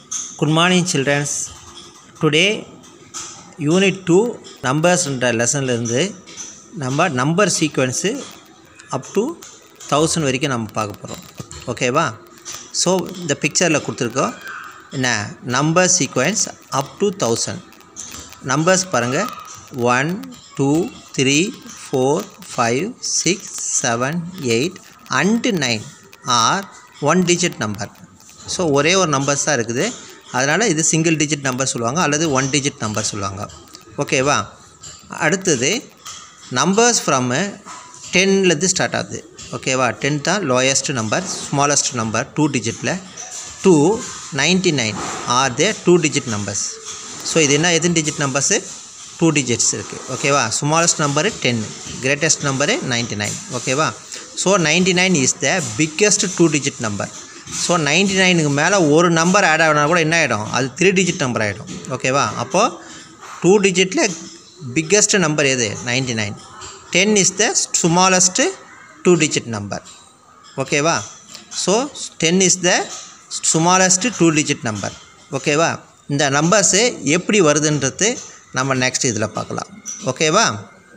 Good morning, children. Today, unit two நம்பர்ஸ்ன்ற லெசன்லேருந்து நம்ம number sequence up to thousand வரைக்கும் நம்ம பார்க்க போகிறோம் ஓகேவா ஸோ இந்த பிக்சரில் கொடுத்துருக்கோம் என்ன number sequence up to thousand numbers பாருங்கள் one two three four five six seven eight and nine are one digit number so ஒரே ஒரு நம்பர்ஸ் தான் இருக்குது அதனால் இது சிங்கிள் டிஜிட் நம்பர் சொல்லுவாங்க அல்லது ஒன் டிஜிட் நம்பர் சொல்லுவாங்க ஓகேவா அடுத்தது நம்பர்ஸ் ஃப்ரம் டென்லேருந்து ஸ்டார்ட் ஆகுது ஓகேவா டென் தான் lowest number smallest number two டிஜிட்டில் two ninety nine are they two digit numbers so இது என்ன எத்தனை டிஜிட் நம்பர்ஸு டூ டிஜிட்ஸ் இருக்குது ஓகேவா smallest number ten greatest number ninety nine ஓகேவா so ninety nine is the biggest two digit number so ninety நைனுக்கு மேலே ஒரு number add ஆகினா கூட என்ன ஆகிடும் அது த்ரீ டிஜிட் நம்பர் ஆகிடும் ஓகேவா அப்போது டூ டிஜிட்டில் பிக்கெஸ்ட் நம்பர் எது ninety nine ten is the smallest two digit number ஓகேவா so ten is the smallest two digit number ஓகேவா இந்த நம்பர்ஸு எப்படி வருதுன்றது நம்ம நெக்ஸ்ட் இதில் பார்க்கலாம் ஓகேவா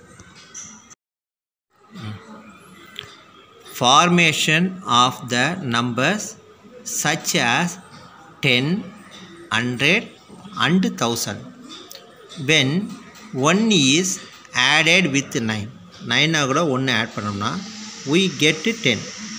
formation of the numbers such as 10 100 and 1000 when 1 is added with 9 9 கூட ஒன்று ஆட் பண்ணோம்னா we get 10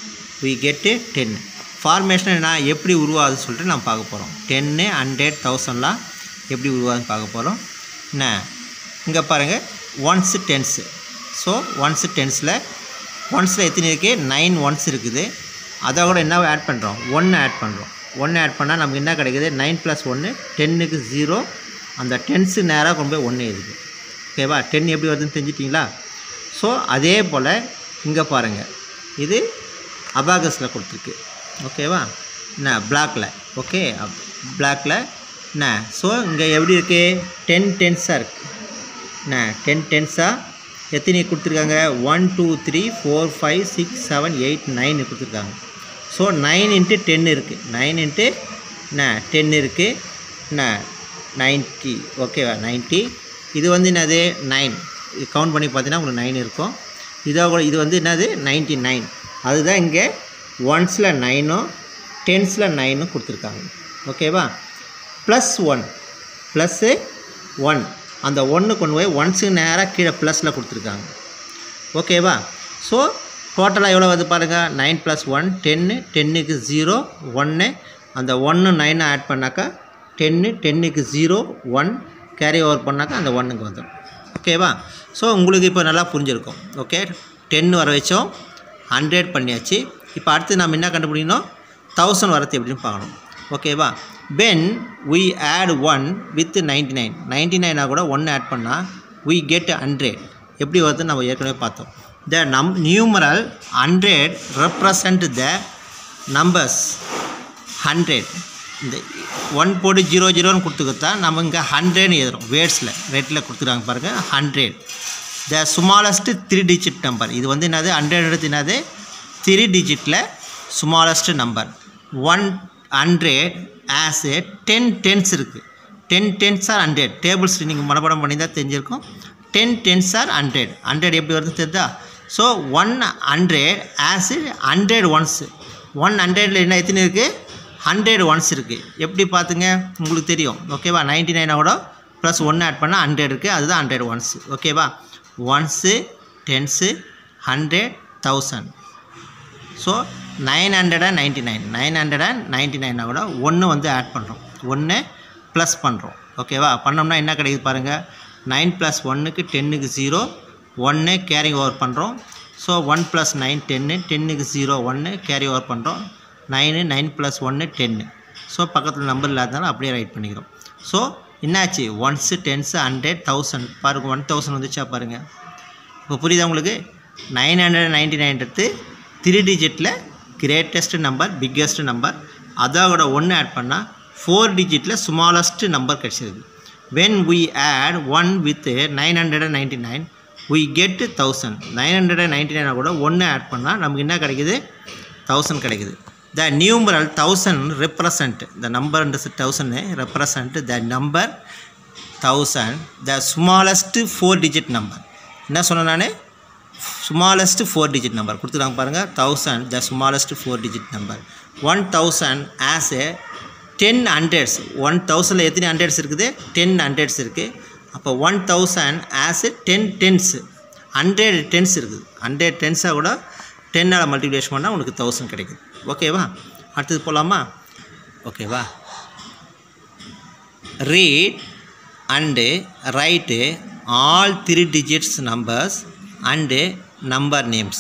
we get 10 formation என்ன எப்படி உருவாகுதுன்னு சொல்லிட்டு நம்ம பார்க்க போகிறோம் டென்னு ஹண்ட்ரட் தௌசண்ட்லாம் எப்படி உருவாகுதுன்னு பார்க்க போகிறோம் என்ன இங்கே பாருங்கள் ஒன்ஸு டென்ஸு ஸோ ஒன்ஸு டென்ஸில் ஒன்ஸில் எத்தனை இருக்குது நைன் ஒன்ஸ் இருக்குது அதை கூட என்ன ஆட் பண்ணுறோம் ஒன்று ஆட் பண்ணுறோம் ஒன்று ஆட் பண்ணால் நமக்கு என்ன கிடைக்குது நைன் ப்ளஸ் ஒன்று டென்னுக்கு ஜீரோ அந்த டென்ஸு நேராக கொண்டு போய் ஒன்று எழுதுது ஓகேவா டென் எப்படி வருதுன்னு தெரிஞ்சிட்டிங்களா ஸோ அதே போல் இங்கே பாருங்கள் இது அபாகஸில் கொடுத்துருக்கு ஓகேவா என்ன பிளாக்கில் ஓகே பிளாக்கில் என்ன ஸோ இங்கே எப்படி இருக்குது டென் டென்ஸாக இருக்குது என்ன டென் டென்ஸாக எத்தனை கொடுத்துருக்காங்க one two three four five six seven eight nine கொடுத்துருக்காங்க ஸோ நைன் இன்ட்டு டென் இருக்குது நைன் இன்ட்டு என்ன டென் இருக்குது என்ன நைன்ட்டி ஓகேவா நைன்ட்டி இது வந்து என்னது நைன் கவுண்ட் பண்ணி பார்த்தீங்கன்னா உங்களுக்கு நைன் இருக்கும் இதோ கூட இது வந்து என்னது நைன்ட்டி நைன் அதுதான் இங்கே ஒன்ஸில் நைனும் டென்ஸில் நைனும் கொடுத்துருக்காங்க ஓகேவா ப்ளஸ் ஒன் ப்ளஸ்ஸு ஒன் அந்த ஒன்று கொண்டு போய் ஒன்ஸுக்கு நேராக கீழே ப்ளஸில் கொடுத்துருக்காங்க ஓகேவா ஸோ டோட்டலாக எவ்வளோ வருது பாருங்கள் நைன் ப்ளஸ் ஒன் டென்னு டென்னுக்கு ஜீரோ ஒன்று அந்த ஒன்று நைனை ஆட் பண்ணாக்கா டென்னு டென்னுக்கு ஜீரோ ஒன் கேரி ஓவர் பண்ணாக்கா அந்த ஒன்றுக்கு வந்துடும் ஓகேவா ஸோ உங்களுக்கு இப்போ நல்லா புரிஞ்சிருக்கும் ஓகே டென் வர வச்சோம் ஹண்ட்ரட் பண்ணியாச்சு இப்போ அடுத்து நம்ம என்ன கண்டுபிடிக்கணும் தௌசண்ட் வரது எப்படின்னு பார்க்கணும் ஓகேவா when we add one with ninety nine ninety நைனாக கூட ஒன்று ஆட் பண்ணால் வி கெட் ஹண்ட்ரட் எப்படி வருதுன்னு நம்ம ஏற்கனவே பார்த்தோம் த நம் numeral hundred represent the numbers hundred இந்த ஒன் போட்டு ஜீரோ ஜீரோன்னு கொடுத்துக்கிட்டா நம்ம இங்கே ஹண்ட்ரட்னு எழுதுறோம் வேர்ட்ஸில் ரெட்டில் கொடுத்துருக்காங்க பாருங்கள் hundred the smallest three digit number இது வந்து என்னது ஹண்ட்ரட் எடுத்து என்னது த்ரீ டிஜிட்டில் smallest number one hundred as a ten tens இருக்குது ten tens are hundred tables நீங்கள் மனப்பாடம் பண்ணி தான் தெரிஞ்சிருக்கும் ten tens are hundred hundred எப்படி வருது தெரியுதா so one hundred as hundred ones one ஹண்ட்ரடில் என்ன எத்தனை இருக்குது ஹண்ட்ரட் ஒன்ஸ் இருக்குது எப்படி பார்த்துங்க உங்களுக்கு தெரியும் ஓகேவா நைன்டி நைனோட ப்ளஸ் ஒன்று ஆட் பண்ணால் ஹண்ட்ரட் இருக்குது அதுதான் ஹண்ட்ரட் ஒன்ஸ் ஓகேவா ones tens hundred thousand so nine hundred and ninety nine nine hundred and ninety நைனாக கூட ஒன்று வந்து ஆட் பண்ணுறோம் ஒன்று ப்ளஸ் பண்ணுறோம் ஓகேவா பண்ணோம்னா என்ன கிடைக்குது பாருங்கள் நைன் ப்ளஸ் ஒன்றுக்கு டென்னுக்கு ஜீரோ ஒன்று கேரி ஓவர் பண்ணுறோம் so one plus nine ten டென்னுக்கு ஜீரோ ஒன்று கேரி ஓவர் பண்ணுறோம் நைனு நைன் ப்ளஸ் ஒன்று டென்னு ஸோ பக்கத்தில் நம்பர் இல்லாதனால அப்படியே ரைட் பண்ணிக்கிறோம் ஸோ என்னாச்சு ஒன்ஸு டென்ஸு ஹண்ட்ரட் தௌசண்ட் பாருங்கள் ஒன் தௌசண்ட் வந்துச்சா பாருங்கள் இப்போ புரியுதா உங்களுக்கு நைன் ஹண்ட்ரட் நைன்ட்டி நைன்றது த்ரீ டிஜிட்டில் கிரேட்டஸ்ட் நம்பர் பிக்கெஸ்ட் நம்பர் அதோட ஒன்று ஆட் பண்ணால் ஃபோர் டிஜிட்டில் ஸ்மாலஸ்ட் நம்பர் கிடச்சிருக்கு when we add one with nine hundred and ninety nine we get thousand nine hundred and ninety நைனை கூட ஒன்று ஆட் பண்ணால் நமக்கு என்ன கிடைக்குது தௌசண்ட் கிடைக்குது the numeral thousand represent the number thousand represent the number thousand the smallest four digit number என்ன சொன்னேன் நான் ஸ்மாலஸ்ட் ஃபோர் டிஜிட் நம்பர் கொடுத்துருக்காங்க பாருங்கள் thousand the smallest four digit number one thousand as a ten hundreds one தௌசண்டில் எத்தனை hundreds இருக்குது ten hundreds இருக்குது அப்போ one thousand as a ten tens hundred tens இருக்குது ஹண்ட்ரட் டென்ஸாக கூட டென்னால் மல்டிப்ளிகேஷன் பண்ணால் உனக்கு தௌசண்ட் கிடைக்குது ஓகேவா அடுத்தது போகலாமா ஓகேவா read and write all three digits numbers and number names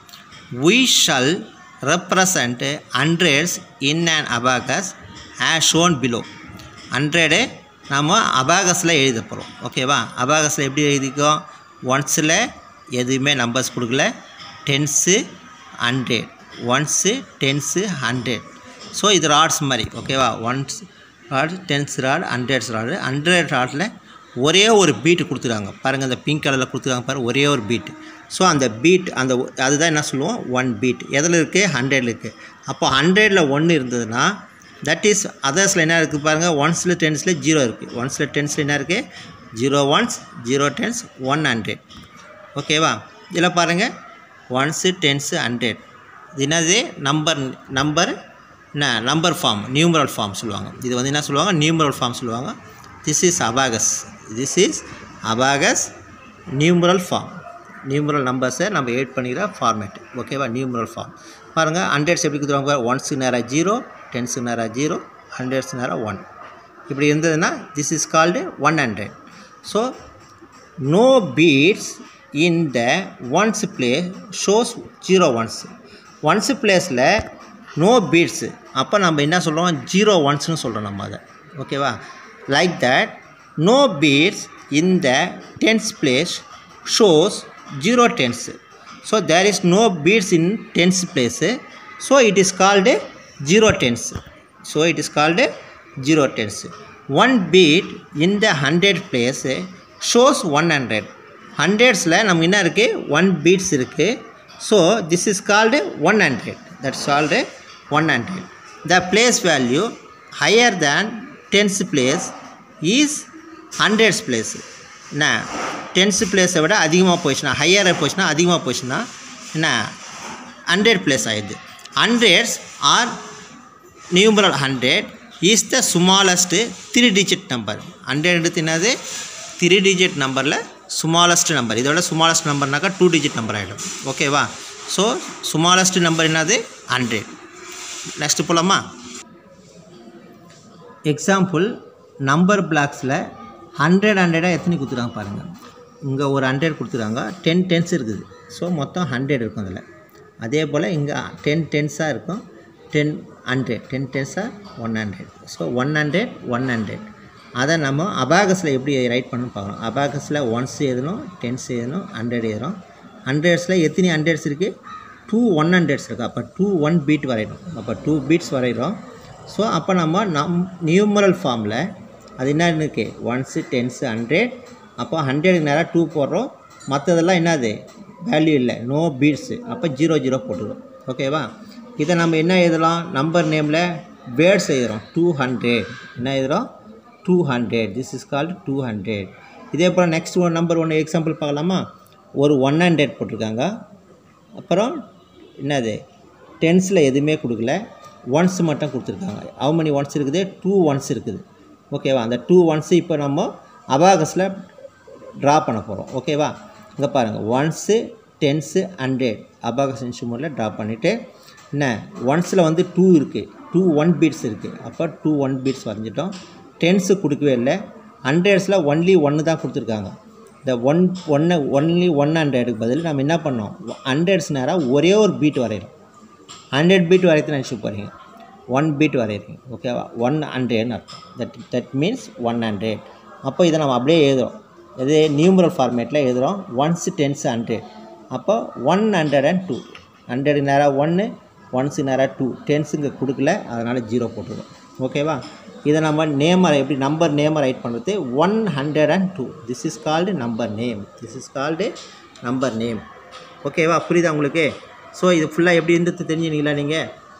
we shall represent hundreds in an abacus as shown below hundred நம்ம அபாகஸில் எழுத போகிறோம் ஓகேவா அபாகஸில் எப்படி எழுதிக்கோ ஒன்ஸில் எதுவுமே நம்பர்ஸ் கொடுக்கல tens hundred ones tens hundred so இது ராட்ஸ் மாதிரி ஓகேவா ones rod tens rod hundreds rod hundred ராடில் ஒரே ஒரு பீட்டு கொடுத்துருக்காங்க பாருங்கள் அந்த பிங்க் கலரில் கொடுத்துருக்காங்க பாருங்கள் ஒரே ஒரு பீட் ஸோ அந்த பீட் அந்த ஒ- அதுதான் என்ன சொல்லுவோம் ஒன் பீட் எதில் இருக்குது ஹண்ட்ரடில் இருக்குது அப்போ ஹண்ட்ரடில் ஒன்று இருந்ததுன்னா தட் இஸ் அதர்ஸில் என்ன இருக்குது பாருங்கள் ஒன்ஸில் டென்ஸில் ஜீரோ இருக்குது ஒன்ஸில் டென்ஸில் என்ன இருக்குது zero ones zero tens one hundred ஓகேவா இதில் பாருங்கள் ஒன்ஸு டென்ஸு ஹண்ட்ரட் இது என்னது நம்பர் நம்பர் என்ன நம்பர் ஃபார்ம் நியூமரல் ஃபார்ம் சொல்லுவாங்க இது வந்து என்ன சொல்லுவாங்க நியூமரல் ஃபார்ம் சொல்லுவாங்க this is abacus this is abacus numeral form numeral நம்பர்ஸை நம்ம எயிட் பண்ணிக்கிற ஃபார்மேட் ஓகேவா நியூமரல் ஃபார்ம் பாருங்கள் ஹண்ட்ரட்ஸ் எப்படி கொடுத்துருவாங்க ஒன்ஸுக்கு நேராக ஜீரோ டென்ஸுக்கு நேராக ஜீரோ ஹண்ட்ரட்ஸ் நேராக ஒன் இப்படி இருந்ததுன்னா this is called one hundred so no beads in the ones place shows zero ones ones பிளேஸில் நோ பீட்ஸு அப்போ நம்ம என்ன சொல்கிறோம் ஜீரோ ஒன்ஸ்னு சொல்கிறோம் நம்ம அதை ஓகேவா like that no beads in the tens place shows zero tens so there is no beads in tens place so it is called zero tens so it is called zero tens one bead in the hundred place shows one hundred ஹண்ட்ரட்ஸில் நம்ம என்ன இருக்குது one beads இருக்குது so this is called one hundred that's called one hundred the place value higher than tens place is hundreds place என்ன tens பிளேஸை விட அதிகமாக போயிடுச்சுன்னா ஹையராக போயிடுச்சுன்னா அதிகமாக போயிடுச்சுன்னா என்ன ஹண்ட்ரட் பிளேஸ் ஆயிடுது hundreds are numeral hundred is the smallest three digit number hundred எடுத்து என்னது த்ரீ டிஜிட் நம்பரில் ஸ்மாலஸ்ட் நம்பர் இதோட ஸ்மாலஸ்ட் நம்பர்னாக்கா டூ டிஜிட் நம்பர் ஆகிடும் ஓகேவா ஸோ ஸ்மாலஸ்ட் நம்பர் என்னது ஹண்ட்ரட் நெக்ஸ்ட்டு போகலாமா எக்ஸாம்பிள் நம்பர் பிளாக்ஸில் ஹண்ட்ரட் ஹண்ட்ரடாக எத்தனை கொடுத்துருக்காங்க பாருங்கள் இங்கே ஒரு ஹண்ட்ரட் கொடுத்துருக்காங்க டென் டென்ஸ் இருக்குது ஸோ மொத்தம் ஹண்ட்ரட் இருக்கும் அதில் அதே போல் இங்கே டென் டென்ஸாக இருக்கும் டென் ஹண்ட்ரட் டென் டென்ஸாக one hundred so one hundred one hundred அதை நம்ம அபாகஸில் எப்படி ரைட் பண்ணணும்னு பார்க்கணும் அபாகஸில் ஒன்ஸ் எழுதணும் டென்ஸ் எழுதணும் ஹண்ட்ரட் எழுதணும் ஹண்ட்ரட்ஸில் எத்தனை ஹண்ட்ரட்ஸ் இருக்குது டூ ஒன் ஹண்ட்ரட்ஸ் இருக்குது அப்போ டூ ஒன் பீட் வரையணும் அப்போ டூ பீட்ஸ் வரைகிறோம் ஸோ அப்போ நம்ம நம் நியூமரல் ஃபார்மில் அது என்ன இருக்குது ஒன்ஸு டென்ஸு ஹண்ட்ரட் அப்போ ஹண்ட்ரடுக்கு நேராக டூ போடுறோம் மற்றதெல்லாம் என்னது வேல்யூ இல்லை நோ பீட்ஸு அப்போ ஜீரோ ஜீரோ போட்டுக்கிறோம் ஓகேவா இதை நம்ம என்ன எழுதலாம் நம்பர் நேமில் வேர்ட்ஸ் எழுதுகிறோம் டூ ஹண்ட்ரட் என்ன எழுதுகிறோம் two hundred this is called two hundred இதே போல் நெக்ஸ்ட் ஒன் நம்பர் ஒன்று எக்ஸாம்பிள் பார்க்கலாமா ஒரு ஒன் ஹண்ட்ரட் போட்டிருக்காங்க அப்புறம் என்னது டென்ஸில் எதுவுமே கொடுக்கல ஒன்ஸ் மட்டும் கொடுத்துருக்காங்க how many ஒன்ஸ் இருக்குது டூ ஒன்ஸ் இருக்குது ஓகேவா அந்த டூ ஒன்ஸு இப்போ நம்ம அபாகஸில் ட்ரா பண்ண போகிறோம் ஓகேவா இங்கே பாருங்கள் ஒன்ஸு டென்ஸு ஹண்ட்ரட் அபாகஸ் இன்ஸ்ட்ருமெண்ட்டில் ட்ரா பண்ணிவிட்டு என்ன ஒன்ஸில் வந்து டூ இருக்குது டூ ஒன் பீட்ஸ் இருக்குது அப்போ டூ ஒன் பீட்ஸ் வரைஞ்சிட்டோம் டென்ஸு கொடுக்கவே இல்லை ஹண்ட்ரட்ஸில் ஒன்லி ஒன்று தான் கொடுத்துருக்காங்க இந்த ஒன் ஒன்று ஒன்லி ஒன் ஹண்ட்ரடுக்கு பதில் நம்ம என்ன பண்ணோம் ஹண்ட்ரட்ஸ் நேராக ஒரே ஒரு பீட் வரைகிறோம் ஹண்ட்ரட் பீட் வரைக்கும் நினச்சி போகிறீங்க ஒன் பீட் வரைகிறீங்க ஓகேவா ஒன் ஹண்ட்ரட்னு அர்த்தம் that that means one hundred அப்போ இதை நம்ம அப்படியே எழுதுறோம் இது நியூமரல் ஃபார்மேட்டில் எழுதுகிறோம் ஒன்ஸ் டென்ஸ் ஹண்ட்ரட் அப்போ one hundred and two hundred நேராக ஒன்று ஒன்ஸு நேராக டூ டென்ஸுங்க கொடுக்கல அதனால் ஜீரோ போட்டுருவோம் ஓகேவா இதை நம்ம நேமை எப்படி நம்பர் நேமை ரைட் பண்ணுறது one hundred and two this is called number name this is called number name ஓகேவா புரியுதா உங்களுக்கு ஸோ இது ஃபுல்லாக எப்படி இருந்தது தெரிஞ்சுனீங்களா நீங்கள்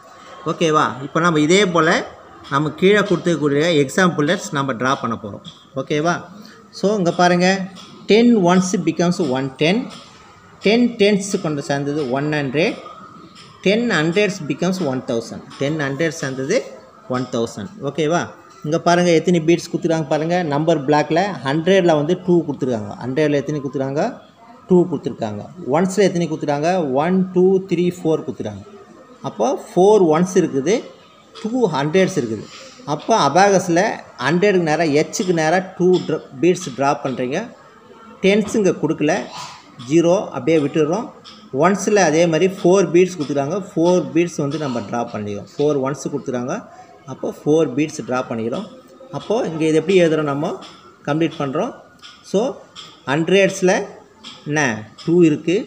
ஓகேவா இப்போ நம்ம இதே போல் நம்ம கீழே கொடுத்துக்கூடிய எக்ஸாம்பிள்ஸ் நம்ம ட்ரா பண்ண போகிறோம் ஓகேவா ஸோ இங்கே பாருங்கள் ten ones becomes one ten ten tens கொண்டு சேர்ந்தது one hundred ten hundreds becomes one thousand ten hundreds சேர்ந்தது ஒன் தௌசண்ட் ஓகேவா இங்கே பாருங்கள் எத்தனை பீட்ஸ் கொடுத்துருக்காங்க பாருங்கள் நம்பர் பிளாக்ல ஹண்ட்ரடில் வந்து டூ கொடுத்துருக்காங்க ஹண்ட்ரடில் எத்தனை கொடுத்துருக்காங்க டூ கொடுத்துருக்காங்க ஒன்ஸில் எத்தனை கொடுத்துருக்காங்க ஒன் டூ த்ரீ ஃபோர் கொடுத்துருக்காங்க அப்போ ஃபோர் ஒன்ஸ் இருக்குது டூ ஹண்ட்ரட்ஸ் இருக்குது அப்போ அபாகஸில் ஹண்ட்ரடுக்கு நேராக ஹெச்சுக்கு நேராக டூ ட்ர பீட்ஸ் ட்ராப் பண்ணுறீங்க டென்ஸ் இங்கே கொடுக்கல ஜீரோ அப்படியே விட்டுடுறோம் ஒன்ஸில் அதே மாதிரி ஃபோர் பீட்ஸ் கொடுத்துருக்காங்க ஃபோர் பீட்ஸ் வந்து நம்ம ட்ரா பண்ணிக்கிறோம் ஃபோர் ஒன்ஸ் கொடுத்துருக்காங்க அப்போ ஃபோர் பீட்ஸ் ட்ரா பண்ணிக்கிறோம் அப்போது இங்கே இது எப்படி எழுதுகிறோம் நம்ம கம்ப்ளீட் பண்ணுறோம் ஸோ ஹண்ட்ரட்ஸில் என்ன டூ இருக்குது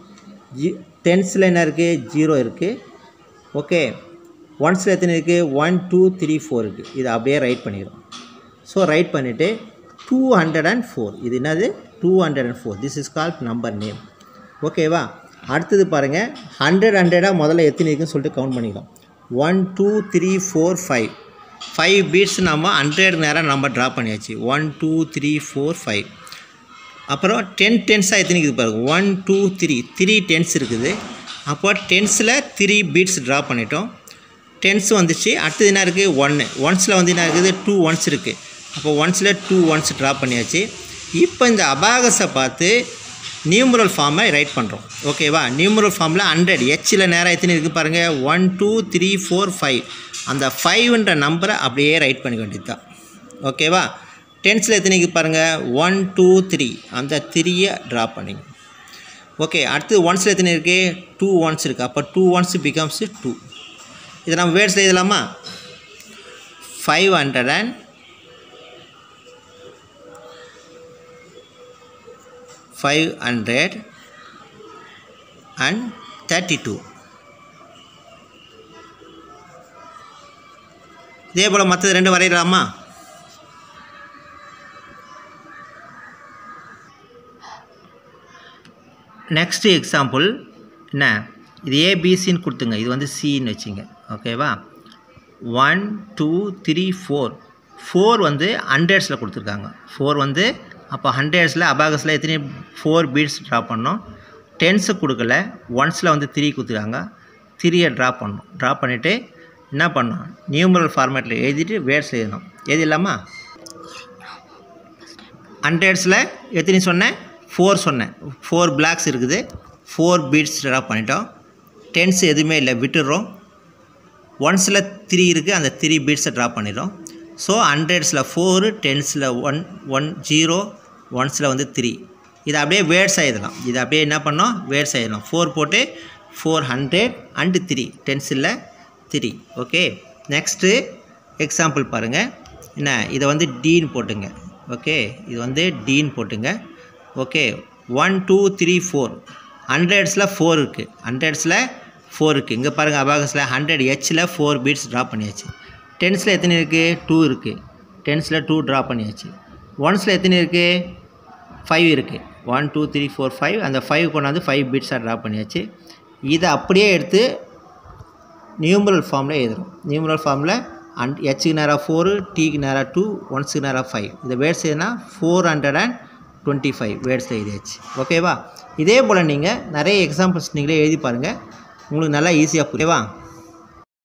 ஜி டென்ஸில் என்ன இருக்குது ஜீரோ இருக்குது ஓகே ஒன்ஸில் எத்தனை இருக்குது ஒன் டூ த்ரீ ஃபோர் இருக்குது இதை அப்படியே ரைட் பண்ணிக்கிறோம் ஸோ ரைட் பண்ணிவிட்டு டூ ஹண்ட்ரட் அண்ட் ஃபோர் இது என்னது two hundred and four this is called number name ஓகேவா அடுத்தது பாருங்கள் ஹண்ட்ரட் ஹண்ட்ரடாக முதல்ல எத்தனை இருக்குன்னு சொல்லிட்டு கவுண்ட் பண்ணிக்கலாம் one two three four five five beads நம்ம ஹண்ட்ரட் நேரம் நம்ம ட்ரா பண்ணியாச்சு one two three four five அப்புறம் டென் டென்ஸாக எத்தனை இருக்குது பாருங்க one two three three tens இருக்குது அப்போ டென்ஸில் த்ரீ பீட்ஸ் ட்ரா பண்ணிட்டோம் டென்ஸ் வந்துச்சு அடுத்தது என்ன இருக்குது ஒன்று ஒன்ஸில் வந்து என்ன இருக்குது டூ ஒன்ஸ் இருக்குது அப்போ ஒன்ஸில் டூ ஒன்ஸ் ட்ரா பண்ணியாச்சு இப்போ இந்த அபாகஸை பார்த்து நியூமரல் ஃபார்மை ரைட் பண்ணுறோம் ஓகேவா நியூமரல் ஃபார்மில் ஹண்ட்ரட் ஹெச்சில் நேரம் எத்தனை இருக்குது பாருங்கள் one two three four five அந்த ஃபைவ்ன்ற நம்பரை அப்படியே ரைட் பண்ணிக்க வேண்டியது தான் ஓகேவா டென்ஸில் எத்தனைக்கு பாருங்கள் ஒன் டூ த்ரீ அந்த த்ரீயை ட்ரா பண்ணிங்க ஓகே அடுத்து ஒன்ஸில் எத்தனை இருக்குது டூ ஒன்ஸ் இருக்குது அப்போ டூ ஒன்ஸ் பிகம்ஸ் டூ இதை நம்ம வேர்ட்ஸில் எழுதலாமா five hundred and five hundred and thirty two இதே போல் மற்றது ரெண்டு வரையலாமா நெக்ஸ்ட் எக்ஸாம்பிள் என்ன இது ஏபிசின்னு கொடுத்துங்க இது வந்து சின்னு வச்சுங்க ஓகேவா one two three four four வந்து ஹண்ட்ரட்ஸில் கொடுத்துருக்காங்க ஃபோர் வந்து அப்போ ஹண்ட்ரட்ஸில் அபாகஸில் எத்தனை ஃபோர் பீட்ஸ் ட்ரா பண்ணோம் டென்ஸு கொடுக்கல ஒன்ஸில் வந்து த்ரீ கொடுத்துருக்காங்க த்ரீயை ட்ரா பண்ணோம் ட்ரா பண்ணிவிட்டு என்ன பண்ணோம் நியூமரல் ஃபார்மேட்டில் எழுதிட்டு வேர்ட்ஸ் எழுதணும் எழுதிடலாமா ஹண்ட்ரட்ஸில் எத்தனை சொன்னேன் ஃபோர் சொன்னேன் ஃபோர் பிளாக்ஸ் இருக்குது ஃபோர் பீட்ஸ் ட்ரா பண்ணிட்டோம் டென்ஸ் எதுவுமே இல்லை விட்டுடுறோம் ஒன்ஸில் த்ரீ இருக்குது அந்த த்ரீ பீட்ஸை ட்ரா பண்ணிடுறோம் ஸோ ஹண்ட்ரட்ஸில் ஃபோரு டென்ஸில் ஒன் ஒன் ஜீரோ ஒன்ஸில் வந்து த்ரீ இதை அப்படியே வேர்ட்ஸ் எழுதலாம் இதை அப்படியே என்ன பண்ணோம் வேர்ட்ஸ் எழுதலாம் ஃபோர் போட்டு ஃபோர் ஹண்ட்ரட் அண்டு த்ரீ டென்ஸில் த்ரீ ஓகே நெக்ஸ்ட்டு எக்ஸாம்பிள் பாருங்கள் என்ன இதை வந்து டீன் போட்டுங்க ஓகே இது வந்து டீன் போட்டுங்க okay one two three four ஹண்ட்ரட்ஸில் ஃபோர் இருக்குது ஹண்ட்ரட்ஸில் ஃபோர் இருக்குது இங்கே பாருங்கள் அபாகஸில் ஹண்ட்ரட் ஹெச்சில் ஃபோர் பீட்ஸ் ட்ரா பண்ணியாச்சு டென்ஸில் எத்தனை இருக்குது டூ இருக்குது டென்ஸில் டூ ட்ரா பண்ணியாச்சு ஒன்ஸில் எத்தனை இருக்குது ஃபைவ் இருக்குது one two three four five அந்த ஃபைவ் கொண்டாந்து ஃபைவ் பீட்ஸாக ட்ரா பண்ணியாச்சு இதை அப்படியே எடுத்து நியூமரல் ஃபார்மில் எழுதுறோம் நியூமரல் ஃபார்மில் அண்ட் ஹெச்சுக்கு நேராக ஃபோரு டீக்கு நேராக டூ ஒன்ஸுக்கு நேராக ஃபைவ் இந்த வேர்ட்ஸ் எதுனா four hundred and twenty five words எழுதியாச்சு ஓகேவா இதே போல் நீங்கள் நிறைய எக்ஸாம்பிள்ஸ் நீங்களே எழுதி பாருங்கள் உங்களுக்கு நல்லா ஈஸியாக புரியவா